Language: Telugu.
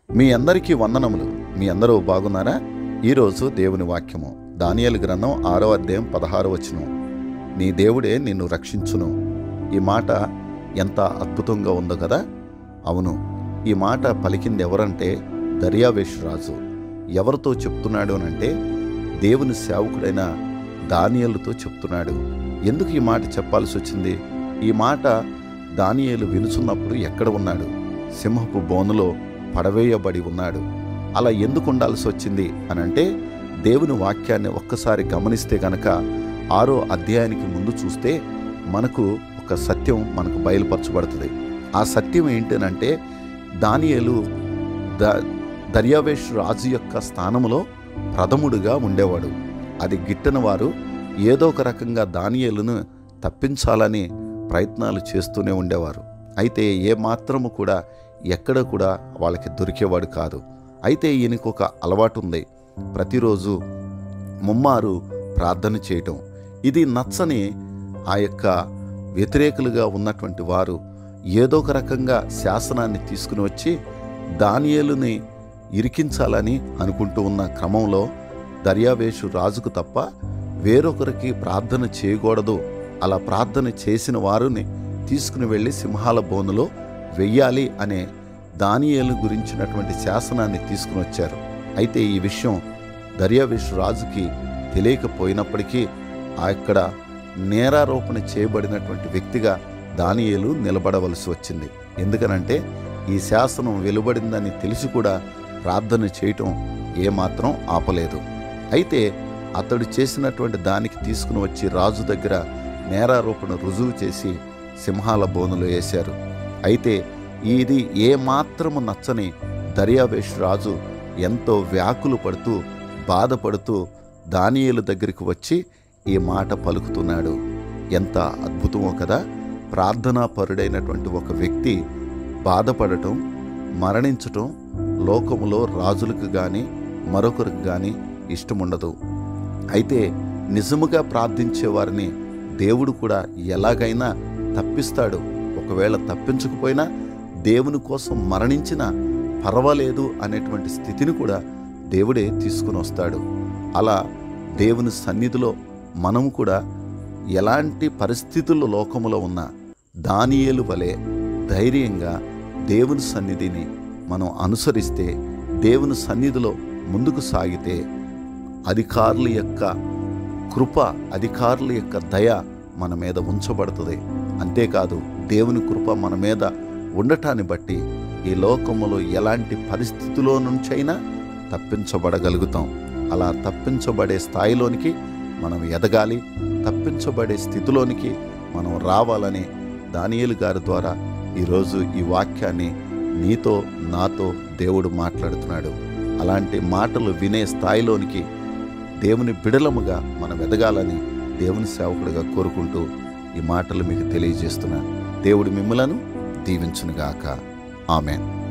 మీ అందరికీ వందనములు మీ అందరూ బాగున్నారా ఈరోజు దేవుని వాక్యము దానియేలు గ్రంథం ఆరో అధ్యాయం పదహారు వచనం నీ దేవుడే నిన్ను రక్షించును ఈ మాట ఎంత అద్భుతంగా ఉందో కదా అవును ఈ మాట పలికింది ఎవరంటే దర్యావేషు రాజు ఎవరితో చెప్తున్నాడు అనంటే దేవుని సేవకుడైన దానియేలుతో చెప్తున్నాడు ఎందుకు ఈ మాట చెప్పాల్సి వచ్చింది ఈ మాట దానియేలు వినుచున్నప్పుడు ఎక్కడ ఉన్నాడు సింహపు బోనులో పడవేయబడి ఉన్నాడు అలా ఎందుకు ఉండాల్సి వచ్చింది అనంటే దేవుని వాక్యాన్ని ఒక్కసారి గమనిస్తే గనక ఆరో అధ్యాయానికి ముందు చూస్తే మనకు ఒక సత్యం మనకు బయలుపరచబడుతుంది ఆ సత్యం ఏంటనంటే దానియేలు ద దర్యావేష్ రాజు యొక్క స్థానంలో ప్రథముడుగా ఉండేవాడు అది గిట్టని వారు ఏదో ఒక రకంగా దానియేలును తప్పించాలని ప్రయత్నాలు చేస్తూనే ఉండేవారు అయితే ఏ మాత్రము కూడా ఎక్కడ కూడా వాళ్ళకి దొరికేవాడు కాదు అయితే ఈయనకు ఒక అలవాటు ఉంది ప్రతిరోజు ముమ్మారు ప్రార్థన చేయటం ఇది నచ్చని ఆ యొక్క వ్యతిరేకులుగా ఉన్నటువంటి వారు ఏదో ఒక రకంగా శాసనాన్ని తీసుకుని వచ్చి దానియేలుని ఇరికించాలని అనుకుంటూ ఉన్న క్రమంలో దర్యావేషు రాజుకు తప్ప వేరొకరికి ప్రార్థన చేయకూడదు అలా ప్రార్థన చేసిన వారిని తీసుకుని వెళ్ళి సింహాల బోనులో వెయ్యాలి అనే దానియేలు గురించినటువంటి శాసనాన్ని తీసుకుని వచ్చారు అయితే ఈ విషయం దర్యావేషు రాజుకి తెలియకపోయినప్పటికీ అక్కడ నేరారోపణ చేయబడినటువంటి వ్యక్తిగా దానియేలు నిలబడవలసి వచ్చింది ఎందుకనంటే ఈ శాసనం వెలువడిందని తెలిసి కూడా ప్రార్థన చేయటం ఏమాత్రం ఆపలేదు అయితే అతడు చేసినటువంటి దానికి తీసుకుని వచ్చి రాజు దగ్గర నేరారోపణ రుజువు చేసి సింహాల బోనులో వేశారు అయితే ఇది ఏ మాత్రము నచ్చని దర్యావేష్ రాజు ఎంతో వ్యాకులు పడుతూ బాధపడుతూ దానియేలు దగ్గరికి వచ్చి ఈ మాట పలుకుతున్నాడు ఎంత అద్భుతమో కదా ప్రార్థనా పరుడైనటువంటి ఒక వ్యక్తి బాధపడటం మరణించటం లోకములో రాజులకు కానీ మరొకరికి కానీ ఇష్టముండదు అయితే నిజముగా ప్రార్థించే వారిని దేవుడు కూడా ఎలాగైనా తప్పిస్తాడు ఒకవేళ తప్పించకపోయినా దేవుని కోసం మరణించిన పర్వాలేదు అనేటువంటి స్థితిని కూడా దేవుడే తీసుకుని వస్తాడు అలా దేవుని సన్నిధిలో మనము కూడా ఎలాంటి పరిస్థితుల్లో లోకములో ఉన్న దానియేలు వలె ధైర్యంగా దేవుని సన్నిధిని మనం అనుసరిస్తే దేవుని సన్నిధిలో ముందుకు సాగితే అధికారుల యొక్క కృప అధికారుల యొక్క దయ మన మీద ఉంచబడుతుంది అంతేకాదు దేవుని కృప మన మీద ఉండటాన్ని బట్టి ఈ లోకములో ఎలాంటి పరిస్థితిలో నుంచైనా తప్పించబడగలుగుతాం అలా తప్పించబడే స్థాయిలోనికి మనం ఎదగాలి తప్పించబడే స్థితిలోనికి మనం రావాలని దానియేలు గారి ద్వారా ఈరోజు ఈ వాక్యాన్ని నీతో నాతో దేవుడు మాట్లాడుతున్నాడు అలాంటి మాటలు వినే స్థాయిలోనికి దేవుని బిడలముగా మనం ఎదగాలని దేవుని సేవకుడిగా కోరుకుంటూ ఈ మాటలు మీకు తెలియజేస్తున్నాను దేవుడు మిమ్మలను దీవించునుగాక ఆమెన్